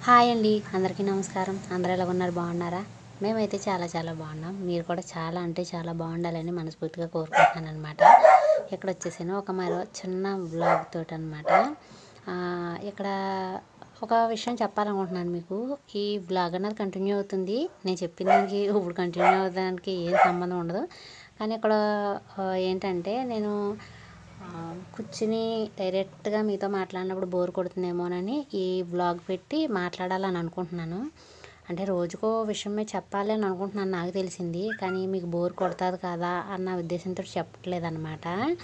Hi అండి అందరికీ నమస్కారం అందరూ ఎలా ఉన్నారు బాగున్నారా మేమైతే చాలా చాలా బాగున్నాం మీరు కూడా చాలా అంటే చాలా బాగుండాలని మనస్ఫూర్తిగా కోరుకుంటున్నాను అనమాట ఇక్కడ వచ్చేసాను ఒక మరో చిన్న బ్లాగ్ తోటి అనమాట ఇక్కడ ఒక విషయం చెప్పాలనుకుంటున్నాను మీకు ఈ బ్లాగ్ అన్నది కంటిన్యూ అవుతుంది నేను చెప్పిన దానికి ఇప్పుడు కంటిన్యూ అవ్వడానికి ఏం సంబంధం ఉండదు కానీ ఇక్కడ ఆ, ఏంటంటే నేను ఆ, కూర్చుని డైరెక్ట్గా మీతో మాట్లాడినప్పుడు బోర్ కొడుతుందేమోనని ఈ బ్లాగ్ పెట్టి మాట్లాడాలని అనుకుంటున్నాను అంటే రోజుకో విషయమే చెప్పాలి అని అనుకుంటున్నాను నాకు తెలిసింది కానీ మీకు బోర్ కొడుతుంది కదా అన్న ఉద్దేశంతో చెప్పట్లేదు అనమాట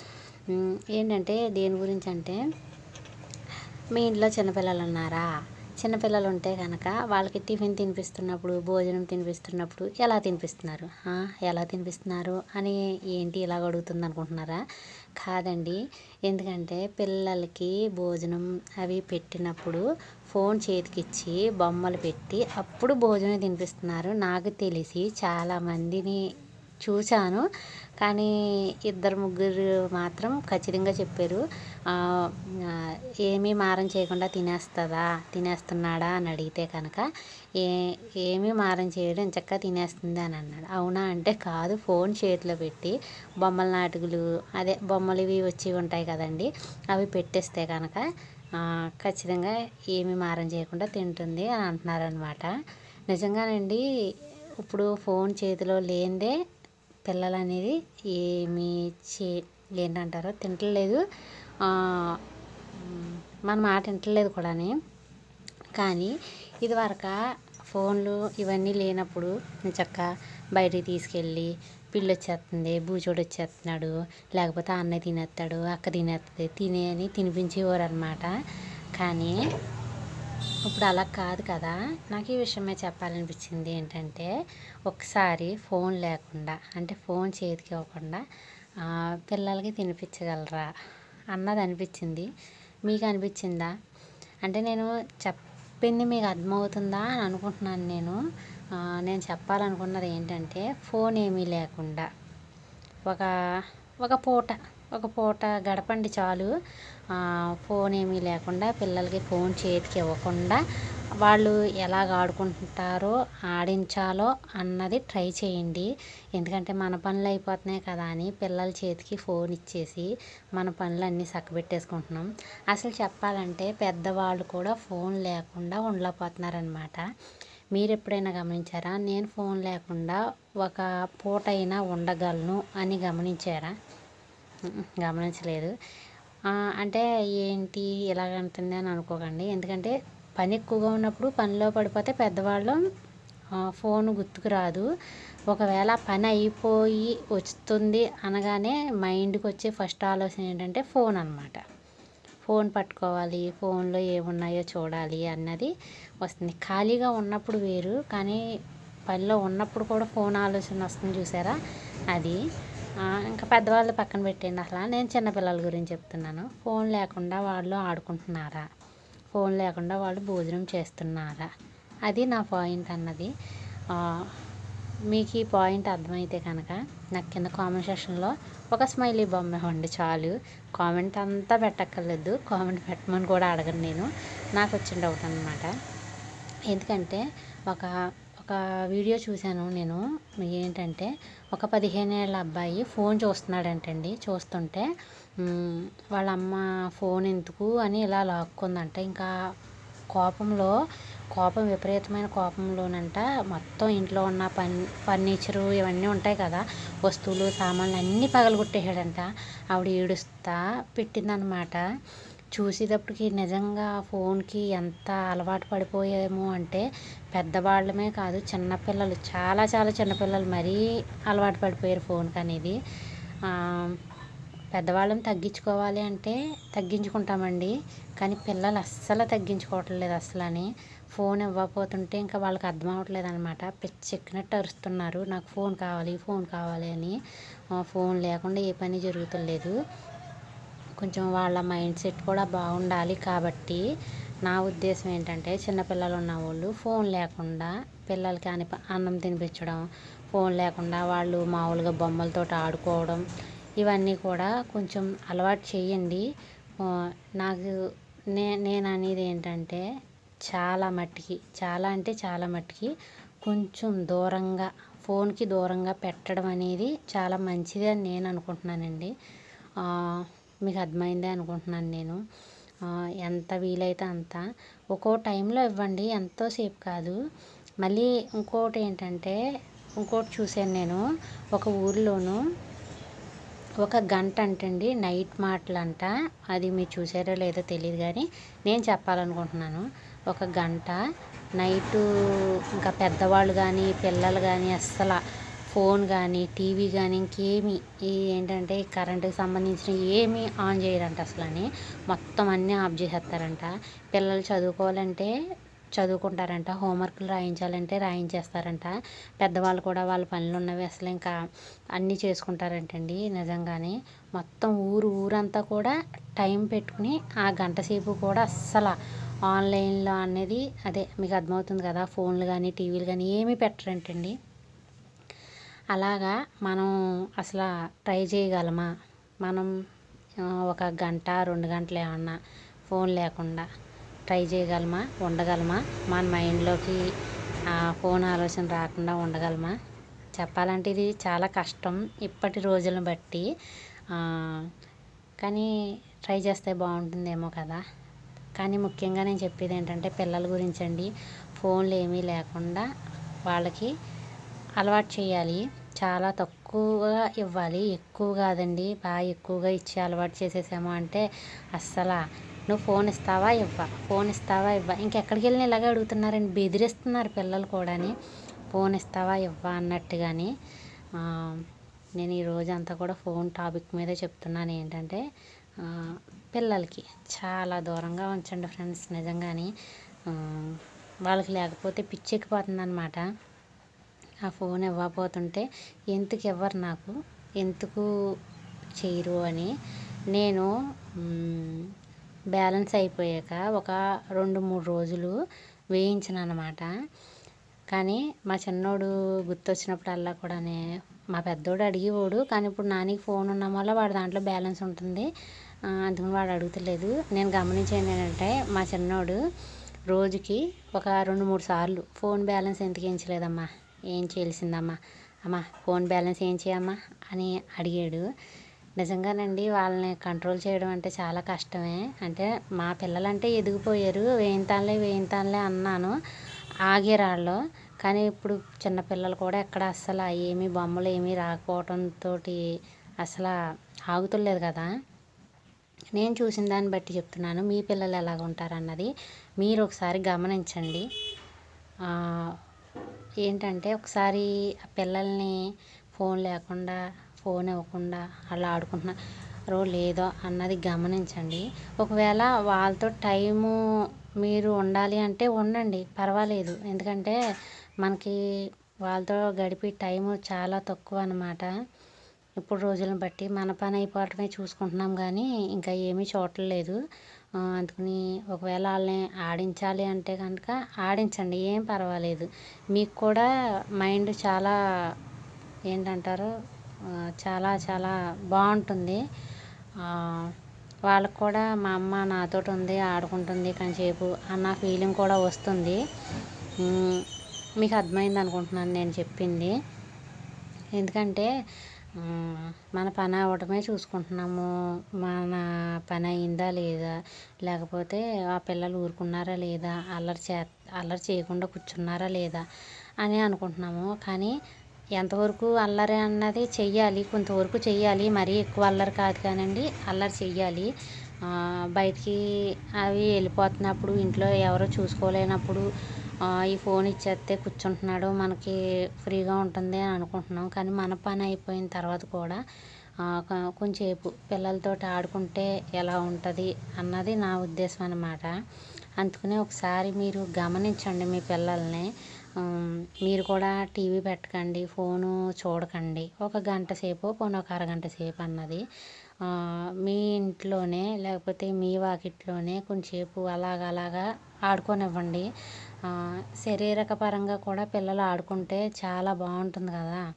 ఏంటంటే దేని గురించి అంటే మీ ఇంట్లో చిన్నపిల్లలు ఉన్నారా చిన్నపిల్లలు ఉంటే కనుక వాళ్ళకి టిఫిన్ తినిపిస్తున్నప్పుడు భోజనం తినిపిస్తున్నప్పుడు ఎలా తినిపిస్తున్నారు ఆ, ఎలా తినిపిస్తున్నారు అని ఏంటి ఇలాగ అడుగుతుంది అనుకుంటున్నారా కాదండి ఎందుకంటే పిల్లలకి భోజనం అవి పెట్టినప్పుడు ఫోన్ చేతికిచ్చి బొమ్మలు పెట్టి అప్పుడు భోజనం తినిపిస్తున్నారు నాకు తెలిసి చాలామందిని చూశాను కానీ ఇద్దరు ముగ్గురు మాత్రం ఖచ్చితంగా చెప్పారు ఆ, ఆ, ఏమీ మారం చేయకుండా తినేస్తుందా తినేస్తున్నాడా అని అడిగితే కనుక ఏ ఏమీ మారం చేయడం చక్కగా తినేస్తుంది అని అన్నాడు అవునా అంటే కాదు ఫోన్ చేతిలో పెట్టి బొమ్మల నాటుగులు అదే బొమ్మలు ఇవి వచ్చి ఉంటాయి కదండి అవి పెట్టేస్తే కనుక ఆ, ఖచ్చితంగా ఏమీ మారం చేయకుండా తింటుంది అని అంటున్నారనమాట నిజంగానండి ఇప్పుడు ఫోన్ చేతిలో లేనిదే పిల్లలు అనేది ఏమి చే ఏంటంటారో తింటలేదు ఆ, మ్, మన మాట వింటలేదు కూడాని కానీ ఇదివరకు ఫోన్లు ఇవన్నీ లేనప్పుడు నేను చక్క బయటికి తీసుకెళ్ళి పిల్లి వచ్చేస్తుంది బూచోడు వచ్చేస్తున్నాడు లేకపోతే అన్నయ్య తినేస్తాడు అక్క తినేస్తుంది తినే అని తినిపించేవారు అనమాట కానీ ఇప్పుడు అలా కాదు కదా నాకు ఈ విషయమే చెప్పాలనిపించింది ఏంటంటే ఒకసారి ఫోన్ లేకుండా అంటే ఫోన్ చేతికి ఇవ్వకుండా ఆ, పిల్లలకి తినిపించగలరా అన్నది అనిపించింది మీకు అనిపించిందా అంటే నేను చెప్పింది మీకు అర్థమవుతుందా అని అనుకుంటున్నాను నేను ఆ, నేను చెప్పాలనుకున్నది ఏంటంటే ఫోన్ ఏమీ లేకుండా ఒక ఒక పూట ఒక పూట గడపండి చాలు ఆ, ఫోన్ ఏమీ లేకుండా పిల్లలకి ఫోన్ చేతికి ఇవ్వకుండా వాళ్ళు ఎలాగ ఆడుకుంటారో ఆడించాలో అన్నది ట్రై చేయండి ఎందుకంటే మన పనులు అయిపోతున్నాయి కదా అని పిల్లల చేతికి ఫోన్ ఇచ్చేసి మన పనులు అన్నీ చక్కబెట్టేసుకుంటున్నాం అసలు చెప్పాలంటే పెద్దవాళ్ళు కూడా ఫోన్ లేకుండా ఉండలేకపోతున్నారనమాట మీరు ఎప్పుడైనా గమనించారా నేను ఫోన్ లేకుండా ఒక పూట అయినా ఉండగలను అని గమనించారా ఉమ్మ్, గమనించలేదు ఆ, అంటే ఏంటి ఇలాగంటుంది అని అనుకోకండి ఎందుకంటే పని ఎక్కువగా ఉన్నప్పుడు పనిలో పడిపోతే పెద్దవాళ్ళు ఆ, ఫోన్ గుర్తుకు రాదు ఒకవేళ పని అయిపోయి వస్తుంది అనగానే మైండ్కి వచ్చే ఫస్ట్ ఆలోచన ఏంటంటే ఫోన్ అనమాట ఫోన్ పట్టుకోవాలి ఫోన్లో ఏమున్నాయో చూడాలి అన్నది వస్తుంది ఖాళీగా ఉన్నప్పుడు వేరు కానీ పనిలో ఉన్నప్పుడు కూడా ఫోన్ ఆలోచన వస్తుంది చూసారా అది ఆ, ఇంకా పెద్దవాళ్ళు పక్కన పెట్టండి అసలు నేను చిన్నపిల్లల గురించి చెప్తున్నాను ఫోన్ లేకుండా వాళ్ళు ఆడుకుంటున్నారా ఫోన్ లేకుండా వాళ్ళు భోజనం చేస్తున్నారా అది నా పాయింట్ అన్నది ఆ, మీకు ఈ పాయింట్ అర్థమైతే కనుక నాకు కింద కామెంట్ సెక్షన్లో ఒక స్మైలీ బొమ్మ ఇవ్వండి చాలు కామెంట్ అంతా పెట్టక్కర్లేదు కామెంట్ పెట్టమని కూడా అడగను నేను నాకు వచ్చిన డౌట్ అనమాట ఎందుకంటే ఒక ఒక వీడియో చూశాను నేను ఏంటంటే ఒక పదిహేను ఏళ్ళ అబ్బాయి ఫోన్ చూస్తున్నాడంటండి చూస్తుంటే మ్, వాళ్ళ అమ్మ ఫోన్ ఎందుకు అని ఇలా లాక్కుందంట ఇంకా కోపంలో కోపం విపరీతమైన కోపంలోనంట మొత్తం ఇంట్లో ఉన్న పన్ ఫర్నిచరు ఇవన్నీ ఉంటాయి కదా వస్తువులు సామాన్లు అన్నీ పగలగొట్టేసాడంట ఆవిడ ఏడుస్తా పెట్టిందనమాట చూసేటప్పటికి నిజంగా ఫోన్కి ఎంత అలవాటు పడిపోయాము అంటే పెద్దవాళ్ళమే కాదు చిన్నపిల్లలు చాలా చాలా చిన్నపిల్లలు మరీ అలవాటు పడిపోయారు ఫోన్కి అనేది ఆ, పెద్దవాళ్ళని తగ్గించుకోవాలి అంటే తగ్గించుకుంటామండి కానీ పిల్లలు అస్సలు తగ్గించుకోవట్లేదు అసలు అని ఫోన్ ఇవ్వకపోతుంటే ఇంకా వాళ్ళకి అర్థం అవ్వట్లేదు అనమాట పిచ్చెక్కినట్టు అరుస్తున్నారు నాకు ఫోన్ కావాలి ఫోన్ కావాలి అని ఆ, ఫోన్ లేకుండా ఏ పని జరుగుతలేదు కొంచెం వాళ్ళ మైండ్ సెట్ కూడా బాగుండాలి కాబట్టి నా ఉద్దేశం ఏంటంటే చిన్నపిల్లలు ఉన్న వాళ్ళు ఫోన్ లేకుండా పిల్లలకి అని అన్నం తినిపించడం ఫోన్ లేకుండా వాళ్ళు మామూలుగా బొమ్మలతో ఆడుకోవడం ఇవన్నీ కూడా కొంచెం అలవాటు చేయండి ఆ, నాకు నే నేను అనేది ఏంటంటే చాలా మట్టికి చాలా అంటే చాలా మట్టికి కొంచెం దూరంగా ఫోన్కి దూరంగా పెట్టడం అనేది చాలా మంచిది అని నేను అనుకుంటున్నానండి ఆ, మీకు అర్థమైందే అనుకుంటున్నాను నేను ఆ, ఎంత వీలైతే అంత ఒక్కో టైంలో ఇవ్వండి ఎంతోసేపు కాదు మళ్ళీ ఇంకోటి ఏంటంటే ఇంకోటి చూశాను నేను ఒక ఊరిలోను ఒక గంట అంటండి నైట్ మాటలంట అది మీరు చూసారో లేదో తెలియదు కానీ నేను చెప్పాలనుకుంటున్నాను ఒక గంట నైటు ఇంకా పెద్దవాళ్ళు కానీ పిల్లలు కానీ అస్సలు ఫోన్ కానీ టీవీ కానీ ఇంకేమి ఈ ఏంటంటే ఈ కరెంటుకి సంబంధించిన ఏమీ ఆన్ చేయరంట అసలు అని మొత్తం అన్నీ ఆఫ్ చేసేస్తారంట పిల్లలు చదువుకోవాలంటే చదువుకుంటారంట హోంవర్క్లు రాయించాలంటే రాయించేస్తారంట పెద్దవాళ్ళు కూడా వాళ్ళ పనులు ఉన్నవి అసలు ఇంకా అన్నీ చేసుకుంటారంటండి నిజంగానే మొత్తం ఊరు ఊరంతా కూడా టైం పెట్టుకుని ఆ గంట సేపు కూడా అస్సలు ఆన్లైన్లో అనేది అదే మీకు అర్థమవుతుంది కదా ఫోన్లు కానీ టీవీలు కానీ ఏమీ పెట్టరంటండి అలాగా మనం అసలు ట్రై చేయగలమా మనం ఆ, ఒక గంట రెండు గంటలు ఏమన్నా ఫోన్ లేకుండా ట్రై చేయగలమా ఉండగలమా మన మైండ్లోకి ఆ ఫోన్ ఆలోచన రాకుండా ఉండగలమా చెప్పాలంటే ఇది చాలా కష్టం ఇప్పటి రోజులను బట్టి ఆ, కానీ ట్రై చేస్తే బాగుంటుందేమో కదా కానీ ముఖ్యంగా నేను చెప్పేది ఏంటంటే పిల్లల గురించి అండి ఫోన్లు ఏమీ లేకుండా వాళ్ళకి అలవాటు చేయాలి చాలా తక్కువగా ఇవ్వాలి ఎక్కువ కాదండి బాగా ఎక్కువగా ఇచ్చి అలవాటు చేసేసాము అంటే అస్సలు నువ్వు ఫోన్ ఇస్తావా ఇవ్వ ఫోన్ ఇస్తావా ఇవ్వ ఇంకెక్కడికి వెళ్ళినా ఇలాగే అడుగుతున్నారండి బెదిరిస్తున్నారు పిల్లలు కూడాని ఫోన్ ఇస్తావా ఇవ్వ అన్నట్టుగాని ఆ, నేను ఈ రోజు అంతా కూడా ఫోన్ టాపిక్ మీదే చెప్తున్నాను ఏంటంటే ఆ, పిల్లలకి చాలా దూరంగా ఉంచండి ఫ్రెండ్స్ నిజంగాని ఆ, వాళ్ళకి లేకపోతే పిచ్చెక్కిపోతుంది అనమాట ఆ ఫోన్ ఇవ్వకపోతుంటే ఎందుకు ఇవ్వరు నాకు ఎందుకు చేయరు అని నేను మ్, బ్యాలెన్స్ అయిపోయాక ఒక రెండు మూడు రోజులు వేయించిన అనమాట కానీ మా చిన్నోడు గుర్తొచ్చినప్పుడల్లా కూడానే మా పెద్దోడు అడిగేవాడు కానీ ఇప్పుడు నానికి ఫోన్ ఉన్న వల్ల వాడి దాంట్లో బ్యాలెన్స్ ఉంటుంది ఆ, అందుకని వాడు అడుగుతలేదు నేను గమనించేది ఏంటంటే మా చిన్నోడు రోజుకి ఒక రెండు మూడు సార్లు ఫోన్ బ్యాలెన్స్ ఎందుకు వేయించలేదమ్మా ఏం చేయాల్సిందమ్మా అమ్మా ఫోన్ బ్యాలెన్స్ ఏం చేయమ్మా అని అడిగాడు నిజంగానండి వాళ్ళని కంట్రోల్ చేయడం అంటే చాలా కష్టమే అంటే మా పిల్లలంటే ఎదిగిపోయారు వేయింతానులే వేయింతానులే అన్నాను ఆగిరాళ్ళు కానీ ఇప్పుడు చిన్నపిల్లలు కూడా ఎక్కడ అస్సలు ఏమీ బొమ్మలు ఏమీ రాకపోవడంతో అసలు ఆగుతలేదు కదా నేను చూసిన దాన్ని బట్టి చెప్తున్నాను మీ పిల్లలు ఎలాగ ఉంటారన్నది మీరు ఒకసారి గమనించండి ఆ, ఏంటంటే ఒకసారి ఆ పిల్లల్ని ఫోన్ లేకుండా ఫోన్ ఇవ్వకుండా అలా ఆడుకుంటున్నారో లేదో అన్నది గమనించండి ఒకవేళ వాళ్ళతో టైము మీరు ఉండాలి అంటే ఉండండి పర్వాలేదు ఎందుకంటే మనకి వాళ్ళతో గడిపే టైము చాలా తక్కువ అన్నమాట ఇప్పుడు రోజులను బట్టి మన పని అయిపోవటమే చూసుకుంటున్నాం కానీ ఇంకా ఏమీ చూడట్లేదు ఆ, అందుకని ఒకవేళ వాళ్ళని ఆడించాలి అంటే కనుక ఆడించండి ఏం పర్వాలేదు మీకు కూడా మైండ్ చాలా ఏంటంటారు ఆ, చాలా చాలా బాగుంటుంది ఆ, వాళ్ళకు కూడా మా అమ్మ నాతోటి ఉంది ఆడుకుంటుంది కాసేపు అన్న ఫీలింగ్ కూడా వస్తుంది ఉమ్, మీకు అర్థమైంది అనుకుంటున్నాను నేను చెప్పింది ఎందుకంటే ఆ, మన పని అవ్వడమే చూసుకుంటున్నాము మన పని అయిందా లేదా లేకపోతే ఆ పిల్లలు ఊరుకున్నారా లేదా అల్లరి చే అల్లరి చేయకుండా కూర్చున్నారా లేదా అని అనుకుంటున్నాము కానీ ఎంతవరకు అల్లరి అన్నది చెయ్యాలి కొంతవరకు చెయ్యాలి మరీ ఎక్కువ అల్లరి కాదు కానండి అల్లరి చెయ్యాలి ఆ, బయటికి అవి వెళ్ళిపోతున్నప్పుడు ఇంట్లో ఎవరో చూసుకోలేనప్పుడు ఆ, ఈ ఫోన్ ఇచ్చేస్తే కూర్చుంటున్నాడు మనకి ఫ్రీగా ఉంటుంది అని అనుకుంటున్నాం కానీ మన పని అయిపోయిన తర్వాత కూడా ఆ, కొ- కొంచెంసేపు పిల్లలతో ఆడుకుంటే ఎలా ఉంటుంది అన్నది నా ఉద్దేశం అన్నమాట అందుకనే ఒకసారి మీరు గమనించండి మీ పిల్లల్ని ఉమ్, మీరు కూడా టీవీ పెట్టకండి ఫోను చూడకండి ఒక గంట సేపు పోనీ ఒక అరగంట సేపు అన్నది ఆ, మీ ఇంట్లోనే లేకపోతే మీ వాకిట్లోనే కొంచెంసేపు అలాగ అలాగా ఆడుకోనివ్వండి ఆ, శారీరక పరంగా కూడా పిల్లలు ఆడుకుంటే చాలా బాగుంటుంది కదా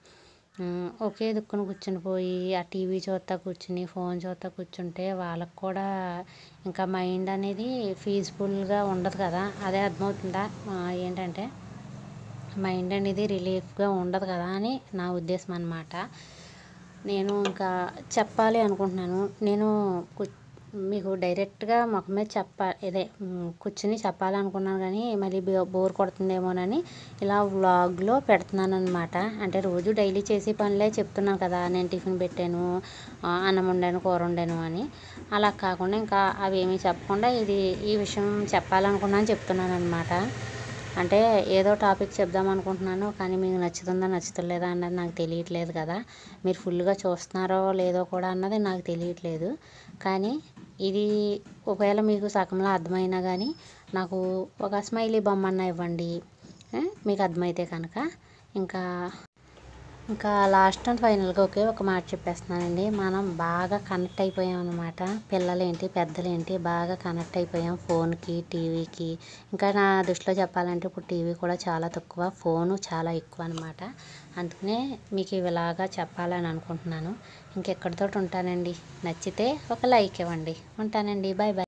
ఉమ్, ఒకే దిక్కున కూర్చుని పోయి ఆ టీవీ చూస్తా కూర్చుని ఫోన్ చూస్తా కూర్చుంటే వాళ్ళకు కూడా ఇంకా మైండ్ అనేది పీస్ఫుల్గా ఉండదు కదా అదే అర్థమవుతుందా ఆ, ఏంటంటే మైండ్ అనేది రిలీఫ్గా ఉండదు కదా అని నా ఉద్దేశం అన్నమాట నేను ఇంకా చెప్పాలి అనుకుంటున్నాను నేను కు- మీకు డైరెక్ట్గా మొఖం మీద చెప్ప ఇదే మ్, కూర్చుని చెప్పాలనుకున్నాను కానీ మళ్ళీ బో- బోర్ కొడుతుందేమోనని ఇలా వ్లాగ్లో పెడుతున్నాను అనమాట అంటే రోజు డైలీ చేసే పనులే చెప్తున్నాను కదా నేను టిఫిన్ పెట్టాను ఆ, అన్నం వండాను కూర వండాను అని అలా కాకుండా ఇంకా అవి ఏమీ చెప్పకుండా ఇది ఈ విషయం చెప్పాలనుకున్నాను చెప్తున్నాను అనమాట అంటే ఏదో టాపిక్ చెప్దాం అనుకుంటున్నాను కానీ మీకు నచ్చుతుందా నచ్చుతలేదా అన్నది నాకు తెలియట్లేదు కదా మీరు ఫుల్గా చూస్తున్నారో లేదో కూడా అన్నది నాకు తెలియట్లేదు కానీ ఇది ఒకవేళ మీకు సగంలో అర్థమైనా కానీ నాకు ఒక స్మైలీ బొమ్మన్న ఇవ్వండి ఏ? మీకు అర్థమైతే కనుక ఇంకా ఇంకా లాస్ట్ అండ్ ఫైనల్గా ఒకే ఒక మాట చెప్పేస్తున్నానండి మనం బాగా కనెక్ట్ అయిపోయాం అనమాట పిల్లలేంటి పెద్దలేంటి బాగా కనెక్ట్ అయిపోయాం ఫోన్కి టీవీకి ఇంకా నా దృష్టిలో చెప్పాలంటే ఇప్పుడు టీవీ కూడా చాలా తక్కువ ఫోను చాలా ఎక్కువ అనమాట అందుకనే మీకు ఇలాగా చెప్పాలని అనుకుంటున్నాను ఇంకెక్కడితో ఉంటానండి నచ్చితే ఒక లైక్ ఇవ్వండి ఉంటానండి బాయ్ బాయ్